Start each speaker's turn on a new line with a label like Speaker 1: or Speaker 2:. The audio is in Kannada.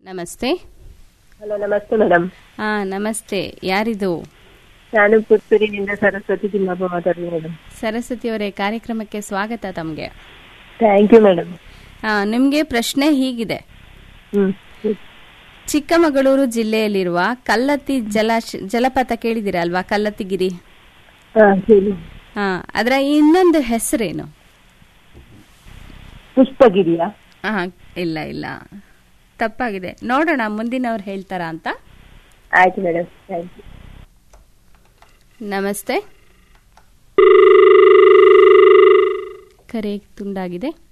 Speaker 1: ನಮಸ್ತೆ
Speaker 2: ಹಲೋ ನಮಸ್ತೆ ಮೇಡಮ್
Speaker 1: ಹಾ ನಮಸ್ತೆ ಯಾರಿದು
Speaker 2: ನಾನು ಪುತ್ತೂರಿನಿಂದ ಸರಸ್ವತಿ ತಿಮ್ಮಪ್ಪ ಮಾತಾಡ್ತೀನಿ ಮೇಡಮ್
Speaker 1: ಸರಸ್ವತಿ ಅವರೇ ಕಾರ್ಯಕ್ರಮಕ್ಕೆ ಸ್ವಾಗತ ತಮಗೆ
Speaker 2: ಥ್ಯಾಂಕ್ ಯು ಮೇಡಮ್
Speaker 1: ನಿಮಗೆ ಪ್ರಶ್ನೆ ಹೀಗಿದೆ
Speaker 2: ಹ್ಮ್
Speaker 1: ಚಿಕ್ಕಮಗಳೂರು ಜಿಲ್ಲೆಯಲ್ಲಿರುವ ಕಲ್ಲತ್ತಿ ಜಲಾಶ ಜಲಪಾತ ಕೇಳಿದಿರ ಅಲ್ವಾ ಕಲ್ಲತ್ತಿಗಿರಿ
Speaker 2: ಹಾ ಹೇಳಿ
Speaker 1: ಹಾ ಅದರ ಇನ್ನೊಂದು ಹೆಸರೇನು
Speaker 2: ಪುಷ್ಪಗಿರಿಯಾ
Speaker 1: ಹಾ ಇಲ್ಲ ಇಲ್ಲ ತಪ್ಪಾಗಿದೆ ನೋಡೋಣ ಮುಂದಿನವ್ರು ಹೇಳ್ತಾರಾ ಅಂತ
Speaker 2: ಆಯ್ತು ಮೇಡಮ್ ಥ್ಯಾಂಕ್ ಯು
Speaker 1: ನಮಸ್ತೆ ಕರೆ ತುಂಡಾಗಿದೆ